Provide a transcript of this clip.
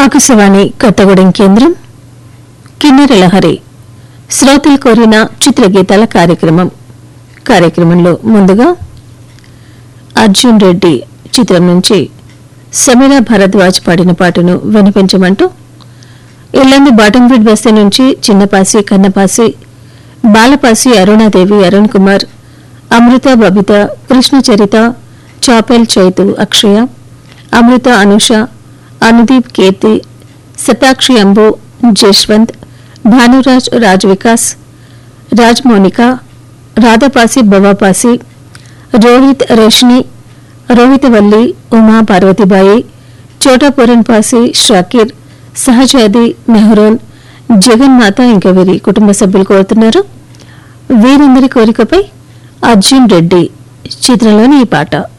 ఆకాశవాణి కొత్తగూడెం కేంద్రం కిన్నెర లహరి శ్రోతలు కోరిన చిత్రగీతాల కార్యక్రమం కార్యక్రమంలో ముందుగా అర్జున్ రెడ్డి చిత్రం నుంచి సమీరా భరద్వాజ్ పాడిన పాటను వినిపించమంటూ ఇల్లందు బాటంబ్రిడ్ బస్తీ నుంచి చిన్నపాసి కన్నపాసి బాలపాసి అరుణాదేవి అరుణ్ కుమార్ అమృత బబిత కృష్ణ చరిత చాపెల్ చైతు అక్షయ అమృత అనుష అనుదీప్ కీర్తి శతాక్షి అంబు జశ్వంత్ భానురాజ్ రాజ్ వికాస్ రాజ్ మోనిక రాధాపాసి బవాపాసి రోహిత్ రోషిని రోహితవల్లి ఉమా పార్వతీబాయి చోటాపురన్ పాసి షాకీర్ సహజాది మెహరోన్ జగన్మాత ఇంకా వీరి కుటుంబ సభ్యులు కోరుతున్నారు వీరందరి కోరికపై అర్జున్ రెడ్డి చిత్రంలోని ఈ పాట